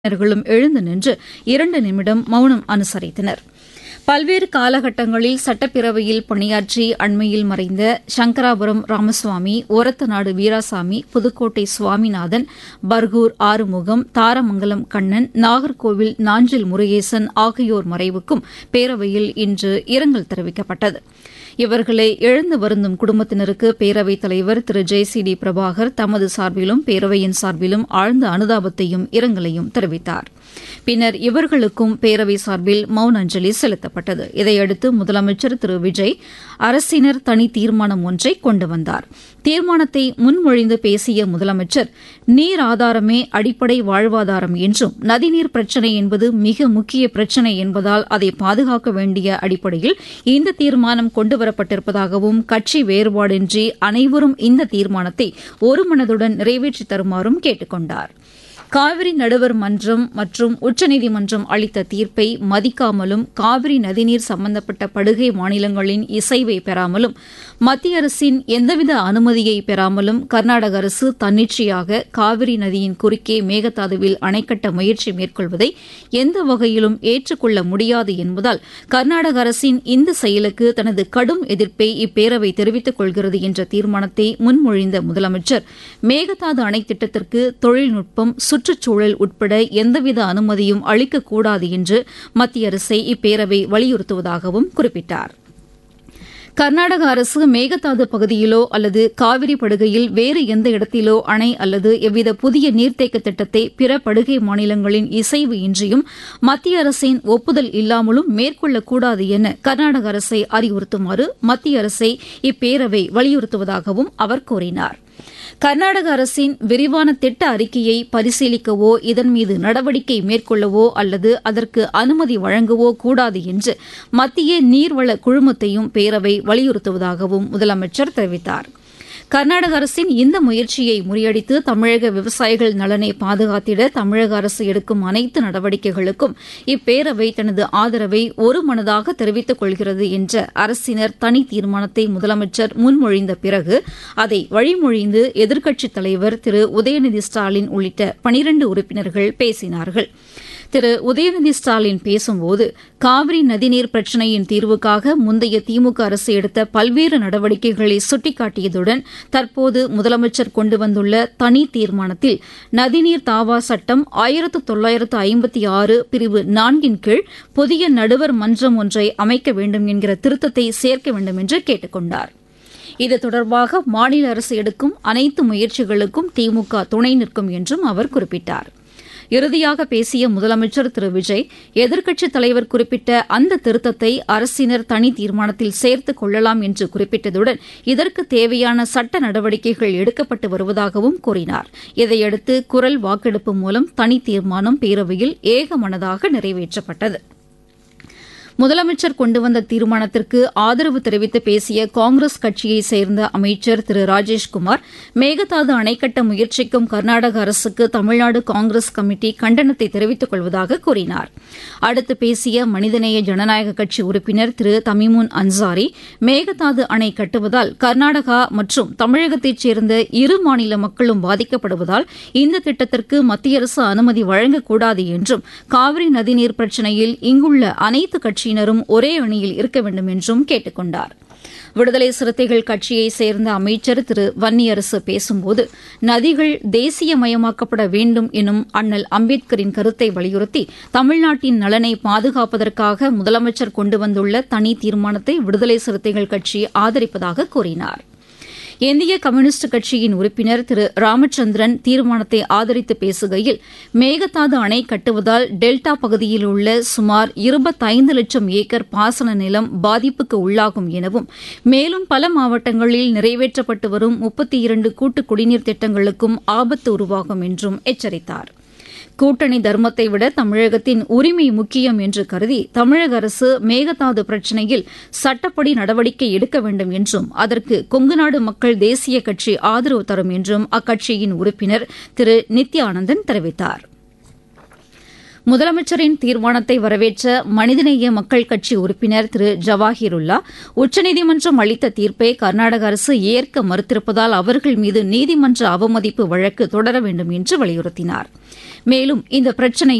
உறுப்பினர்களும் எழுந்து நின்று இரண்டு நிமிடம் மௌனம் அனுசரித்தனர் பல்வேறு காலகட்டங்களில் சட்டப்பேரவையில் பணியாற்றி அண்மையில் மறைந்த சங்கராபுரம் ராமசுவாமி ஒரத்தநாடு வீராசாமி புதுக்கோட்டை சுவாமிநாதன் பர்கூர் ஆறுமுகம் தாரமங்கலம் கண்ணன் நாகர்கோவில் நாஞ்சில் முருகேசன் ஆகியோர் மறைவுக்கும் பேரவையில் இன்று இரங்கல் தெரிவிக்கப்பட்டது இவர்களை இழந்து வருந்தும் குடும்பத்தினருக்கு பேரவைத் தலைவர் Thiru J C D Prabhakar தமது சார்பிலும் பேரவையின் சார்பிலும் ஆழ்ந்த அனுதாபத்தையும் இரங்கலையும் தெரிவித்தார் பின்னர் இவர்களுக்கும் பேரவை சார்பில் மௌன அஞ்சலி செலுத்தப்பட்டது இதையடுத்து முதலமைச்சர் திரு விஜய் அரசினர் தனி தீர்மானம் ஒன்றை கொண்டு வந்தார் தீர்மானத்தை முன்மொழிந்து பேசிய முதலமைச்சர் நீர் ஆதாரமே அடிப்படை வாழ்வாதாரம் என்றும் நதிநீர் பிரச்சினை என்பது மிக முக்கிய பிரச்சினை என்பதால் அதை பாதுகாக்க வேண்டிய அடிப்படையில் இந்த தீர்மானம் கொண்டுவரப்பட்டிருப்பதாகவும் கட்சி வேறுபாடின்றி அனைவரும் இந்த தீர்மானத்தை ஒருமனதுடன் நிறைவேற்றித் தருமாறும் கேட்டுக் கொண்டார் காவிரி நடுவர் மன்றம் மற்றும் உச்சநீதிமன்றம் அளித்த தீர்ப்பை மதிக்காமலும் காவிரி நதிநீர் சம்பந்தப்பட்ட படுகை மாநிலங்களின் இசைவை பெறாமலும் மத்திய அரசின் எந்தவித அனுமதியை பெறாமலும் கர்நாடக அரசு தன்னிச்சையாக காவிரி நதியின் குறுக்கே மேகதாதுவில் அணை கட்ட முயற்சி மேற்கொள்வதை எந்த வகையிலும் ஏற்றுக்கொள்ள முடியாது என்பதால் கர்நாடக அரசின் இந்த செயலுக்கு தனது கடும் எதிர்ப்பை இப்பேரவை தெரிவித்துக் கொள்கிறது என்ற தீர்மானத்தை முன்மொழிந்த முதலமைச்சர் மேகதாது அணை திட்டத்திற்கு தொழில்நுட்பம் சுற்றுச்சூழல் உட்பட எந்தவித அனுமதியும் அளிக்கக்கூடாது என்று மத்திய அரசை இப்பேரவை வலியுறுத்துவதாகவும் குறிப்பிட்டார் கர்நாடக அரசு மேகதாது பகுதியிலோ அல்லது காவிரி படுகையில் வேறு எந்த இடத்திலோ அணை அல்லது எவ்வித புதிய நீர்த்தேக்க திட்டத்தை பிற படுகை மாநிலங்களின் இசைவு இன்றியும் மத்திய அரசின் ஒப்புதல் இல்லாமலும் மேற்கொள்ளக்கூடாது என கர்நாடக அரசை அறிவுறுத்துமாறு மத்திய அரசை இப்பேரவை வலியுறுத்துவதாகவும் அவர் கூறினார் கர்நாடக அரசின் விரிவான திட்ட அறிக்கையை பரிசீலிக்கவோ இதன் மீது நடவடிக்கை மேற்கொள்ளவோ அல்லது அதற்கு அனுமதி வழங்கவோ கூடாது என்று மத்திய நீர்வள குழுமத்தையும் பேரவை வலியுறுத்துவதாகவும் முதலமைச்சர் தெரிவித்தார் கர்நாடக அரசின் இந்த முயற்சியை முறியடித்து தமிழக விவசாயிகள் நலனை பாதுகாத்திட தமிழக அரசு எடுக்கும் அனைத்து நடவடிக்கைகளுக்கும் இப்பேரவை தனது ஆதரவை ஒருமனதாக தெரிவித்துக் கொள்கிறது என்ற அரசினர் தனி தீர்மானத்தை முதலமைச்சர் முன்மொழிந்த பிறகு அதை வழிமொழிந்து எதிர்க்கட்சித் தலைவர் திரு உதயநிதி ஸ்டாலின் உள்ளிட்ட பனிரண்டு உறுப்பினர்கள் பேசினார்கள் திரு உதயநிதி ஸ்டாலின் பேசும்போது காவிரி நதிநீர் பிரச்சினையின் தீர்வுக்காக முந்தைய திமுக அரசு எடுத்த பல்வேறு நடவடிக்கைகளை சுட்டிக்காட்டியதுடன் தற்போது முதலமைச்சர் கொண்டு வந்துள்ள தனி தீர்மானத்தில் நதிநீர் தாவா சட்டம் ஆயிரத்து தொள்ளாயிரத்து ஐம்பத்தி ஆறு பிரிவு நான்கின் கீழ் புதிய நடுவர் மன்றம் ஒன்றை அமைக்க வேண்டும் என்கிற திருத்தத்தை சேர்க்க வேண்டும் என்று கேட்டுக் கொண்டார் இது தொடர்பாக மாநில அரசு எடுக்கும் அனைத்து முயற்சிகளுக்கும் திமுக துணை நிற்கும் என்றும் அவர் குறிப்பிட்டார் இறுதியாக பேசிய முதலமைச்சர் திரு விஜய் எதிர்க்கட்சித் தலைவர் குறிப்பிட்ட அந்த திருத்தத்தை அரசினர் தனி தீர்மானத்தில் சேர்த்துக் கொள்ளலாம் என்று குறிப்பிட்டதுடன் இதற்கு தேவையான சட்ட நடவடிக்கைகள் எடுக்கப்பட்டு வருவதாகவும் கூறினார் இதையடுத்து குரல் வாக்கெடுப்பு மூலம் தனி தீர்மானம் பேரவையில் ஏகமனதாக நிறைவேற்றப்பட்டது முதலமைச்சர் கொண்டு வந்த தீர்மானத்திற்கு ஆதரவு தெரிவித்து பேசிய காங்கிரஸ் கட்சியைச் சேர்ந்த அமைச்சர் திரு ராஜேஷ்குமார் மேகதாது அணை கட்ட முயற்சிக்கும் கர்நாடக அரசுக்கு தமிழ்நாடு காங்கிரஸ் கமிட்டி கண்டனத்தை தெரிவித்துக் கொள்வதாக கூறினார் அடுத்து பேசிய மனிதநேய ஜனநாயக கட்சி உறுப்பினர் திரு தமிமுன் அன்சாரி மேகதாது அணை கட்டுவதால் கர்நாடகா மற்றும் தமிழகத்தைச் சேர்ந்த இரு மாநில மக்களும் பாதிக்கப்படுவதால் இந்த திட்டத்திற்கு மத்திய அரசு அனுமதி வழங்கக்கூடாது என்றும் காவிரி நதிநீர் பிரச்சினையில் இங்குள்ள அனைத்து கட்சி கட்சியினரும் ஒரே அணியில் இருக்க வேண்டும் என்றும் கேட்டுக் கொண்டார் விடுதலை சிறுத்தைகள் கட்சியைச் சேர்ந்த அமைச்சர் திரு வன்னியரசு பேசும்போது நதிகள் தேசியமயமாக்கப்பட வேண்டும் எனும் அண்ணல் அம்பேத்கரின் கருத்தை வலியுறுத்தி தமிழ்நாட்டின் நலனை பாதுகாப்பதற்காக முதலமைச்சர் கொண்டு வந்துள்ள தனி தீர்மானத்தை விடுதலை சிறுத்தைகள் கட்சி ஆதரிப்பதாக கூறினார் இந்திய கம்யூனிஸ்ட் கட்சியின் உறுப்பினர் திரு ராமச்சந்திரன் தீர்மானத்தை ஆதரித்து பேசுகையில் மேகதாது அணை கட்டுவதால் டெல்டா பகுதியில் உள்ள சுமார் இருபத்தைந்து லட்சம் ஏக்கர் பாசன நிலம் பாதிப்புக்கு உள்ளாகும் எனவும் மேலும் பல மாவட்டங்களில் நிறைவேற்றப்பட்டு வரும் முப்பத்தி இரண்டு கூட்டு குடிநீர் திட்டங்களுக்கும் ஆபத்து உருவாகும் என்றும் எச்சரித்தார் கூட்டணி தர்மத்தை விட தமிழகத்தின் உரிமை முக்கியம் என்று கருதி தமிழக அரசு மேகதாது பிரச்சினையில் சட்டப்படி நடவடிக்கை எடுக்க வேண்டும் என்றும் அதற்கு கொங்குநாடு மக்கள் தேசிய கட்சி ஆதரவு தரும் என்றும் அக்கட்சியின் உறுப்பினர் திரு நித்யானந்தன் தெரிவித்தார் முதலமைச்சரின் தீர்மானத்தை வரவேற்ற மனிதநேய மக்கள் கட்சி உறுப்பினர் திரு ஜவாஹிருல்லா உச்சநீதிமன்றம் அளித்த தீர்ப்பை கர்நாடக அரசு ஏற்க மறுத்திருப்பதால் அவர்கள் மீது நீதிமன்ற அவமதிப்பு வழக்கு தொடர வேண்டும் என்று வலியுறுத்தினார் மேலும் இந்த பிரச்சினையில்